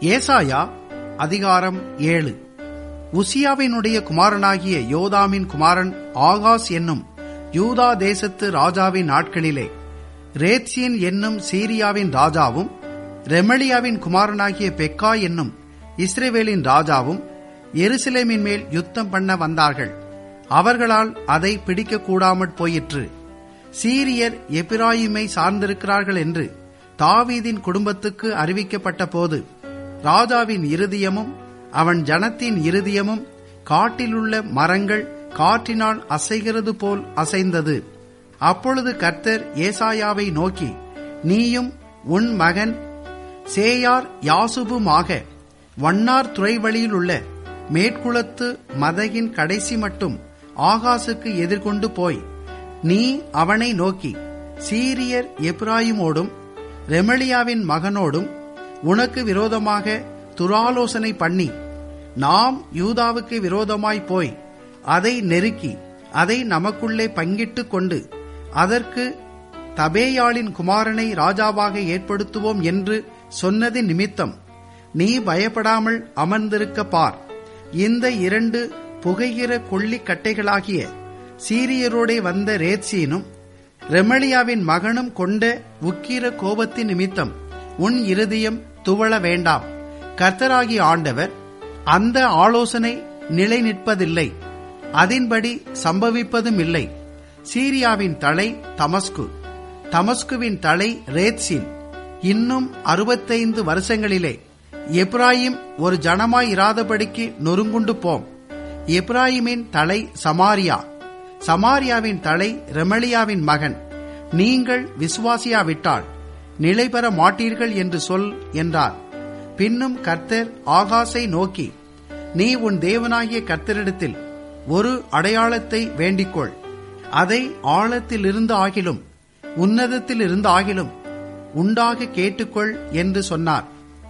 ஏசாயா அதிகாரம் ஏழு உசியாவினுடைய குமாரனாகிய யோதாமின் குமாரன் ஆகாஸ் என்னும் யூதா தேசத்து ராஜாவின் நாட்களிலே ரேத்சின் என்னும் சீரியாவின் ராஜாவும் ரெமலியாவின் குமாரனாகிய பெக்கா என்னும் இஸ்ரேவேலின் ராஜாவும் எருசலேமின் மேல் யுத்தம் பண்ண வந்தார்கள் அவர்களால் அதை பிடிக்க கூடாமற் போயிற்று சீரியர் எபிராயிமை சார்ந்திருக்கிறார்கள் என்று தாவீதின் குடும்பத்துக்கு அறிவிக்கப்பட்ட போது ராஜாவின் இருதயமும் அவன் ஜனத்தின் இருதயமும் காட்டிலுள்ள மரங்கள் காற்றினால் அசைகிறது போல் அசைந்தது அப்பொழுது கர்த்தர் ஏசாயாவை நோக்கி நீயும் உன் மகன் சேயார் யாசுபுமாக வண்ணார் துறைவழியில் உள்ள மேற்குளத்து மதகின் கடைசி மட்டும் ஆகாசுக்கு எதிர்கொண்டு போய் நீ அவனை நோக்கி சீரியர் எப்ராயிமோடும் ரெமலியாவின் மகனோடும் உனக்கு விரோதமாக துராலோசனை பண்ணி நாம் யூதாவுக்கு விரோதமாய் போய் அதை நெருக்கி அதை நமக்குள்ளே பங்கிட்டுக் கொண்டு அதற்கு தபேயாளின் குமாரனை ராஜாவாக ஏற்படுத்துவோம் என்று சொன்னது நிமித்தம் நீ பயப்படாமல் அமர்ந்திருக்க பார் இந்த இரண்டு புகைகிற கொள்ளிக் கட்டைகளாகிய சீரியரோடே வந்த ரேத்சீனும் ரெமலியாவின் மகனும் கொண்ட உக்கிர கோபத்தின் நிமித்தம் உன் இருதயம் துவள வேண்டாம் கர்த்தராகிய ஆண்டவர் அந்த ஆலோசனை நிலை நிற்பதில்லை அதன்படி சம்பவிப்பதும் இல்லை சீரியாவின் தலை தமஸ்கு தமஸ்குவின் தலை ரேத்சின் இன்னும் அறுபத்தைந்து வருஷங்களிலே எப்ராயிம் ஒரு ஜனமாய் இராதபடிக்கு நொறுங்குண்டு போம் எப்ராயிமின் தலை சமாரியா சமாரியாவின் தலை ரெமலியாவின் மகன் நீங்கள் விசுவாசியாவிட்டால் நிலை பெற மாட்டீர்கள் என்று சொல் என்றார் பின்னும் கர்த்தர் ஆகாசை நோக்கி நீ உன் தேவனாகிய கர்த்தரிடத்தில் ஒரு அடையாளத்தை வேண்டிக்கொள் அதை ஆழத்தில் இருந்து ஆகிலும் உன்னதத்தில் இருந்து ஆகிலும் உண்டாக கேட்டுக்கொள் என்று சொன்னார்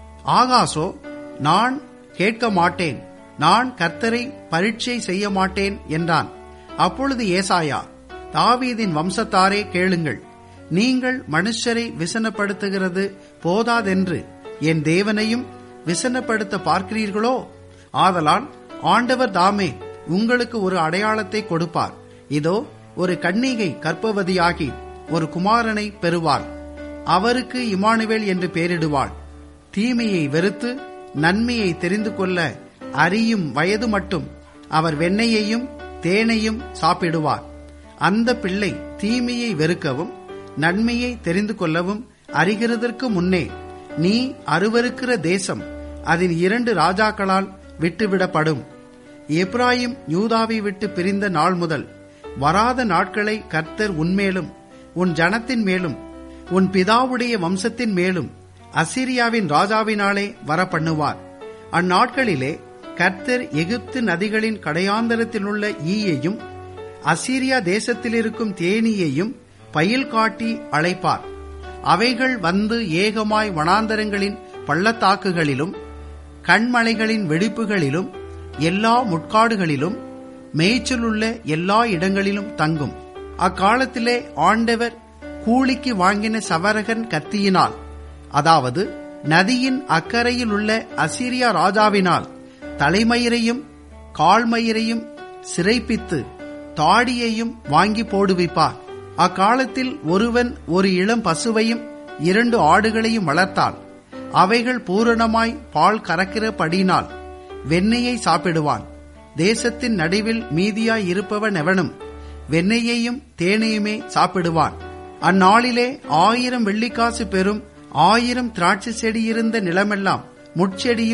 ஆகாசோ நான் கேட்க மாட்டேன் நான் கர்த்தரை பரீட்சை செய்ய மாட்டேன் என்றான் அப்பொழுது ஏசாயா தாவீதின் வம்சத்தாரே கேளுங்கள் நீங்கள் மனுஷரை விசனப்படுத்துகிறது போதாதென்று என் தேவனையும் விசனப்படுத்த பார்க்கிறீர்களோ ஆதலால் ஆண்டவர் தாமே உங்களுக்கு ஒரு அடையாளத்தை கொடுப்பார் இதோ ஒரு கன்னிகை கற்பவதியாகி ஒரு குமாரனை பெறுவாள் அவருக்கு இமானுவேல் என்று பெயரிடுவாள் தீமையை வெறுத்து நன்மையை தெரிந்து கொள்ள அறியும் வயது மட்டும் அவர் வெண்ணையையும் தேனையும் சாப்பிடுவார் அந்த பிள்ளை தீமையை வெறுக்கவும் நன்மையை தெரிந்து கொள்ளவும் அறிகிறதற்கு முன்னே நீ அருவருக்கிற தேசம் அதன் இரண்டு ராஜாக்களால் விட்டுவிடப்படும் எப்ராயிம் யூதாவை விட்டு பிரிந்த நாள் முதல் வராத நாட்களை கர்த்தர் உன்மேலும் உன் ஜனத்தின் மேலும் உன் பிதாவுடைய வம்சத்தின் மேலும் அசிரியாவின் ராஜாவினாலே வரப்பண்ணுவார் அந்நாட்களிலே கர்த்தர் எகிப்து நதிகளின் கடையாந்தரத்தில் உள்ள ஈயையும் அசீரியா தேசத்தில் இருக்கும் தேனியையும் பயில் காட்டி அழைப்பார் அவைகள் வந்து ஏகமாய் வனாந்தரங்களின் பள்ளத்தாக்குகளிலும் கண்மலைகளின் வெடிப்புகளிலும் எல்லா முட்காடுகளிலும் மேய்ச்சலுள்ள எல்லா இடங்களிலும் தங்கும் அக்காலத்திலே ஆண்டவர் கூலிக்கு வாங்கின சவரகன் கத்தியினால் அதாவது நதியின் அக்கறையில் உள்ள அசிரியா ராஜாவினால் தலைமயிரையும் கால்மயிரையும் சிறைப்பித்து தாடியையும் வாங்கி போடுவிப்பார் அக்காலத்தில் ஒருவன் ஒரு இளம் பசுவையும் இரண்டு ஆடுகளையும் வளர்த்தால் அவைகள் பூரணமாய் பால் கறக்கிறபடினால் வெண்ணெயை சாப்பிடுவான் தேசத்தின் நடுவில் மீதியாய் இருப்பவன் எவனும் வெண்ணெயையும் தேனையுமே சாப்பிடுவான் அந்நாளிலே ஆயிரம் வெள்ளிக்காசு பெறும் ஆயிரம் திராட்சை செடி இருந்த நிலமெல்லாம் முட்செடியும்